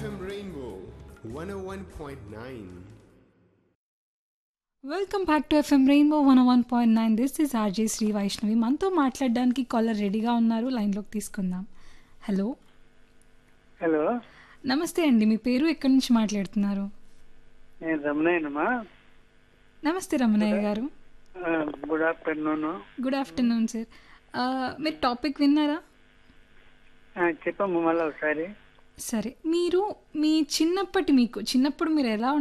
FM Rainbow 101.9. Welcome back to FM Rainbow one one point nine this is RJ Shri Vaishnavi మనతో మాట్లాడడానికి caller రెడీగా ఉన్నారు లైన్లోకి తీసుకుందాం హలో హలో నమస్తే అండి మీ పేరు ఎక్కడి నుంచి మాట్లాడుతున్నారు నేను రమణయ్యనమ్మా నమస్తే రమణయ్య గారు ఆ, good afternoon good afternoon sir ఆ, మీరు టాపిక్ విన్నారా ఆ, చెప్పమ్మా మళ్ళీ ఒకసారి సరే మీరు మీ చిన్నప్పటి మీకు చిన్నప్పుడు మీరు ఎలా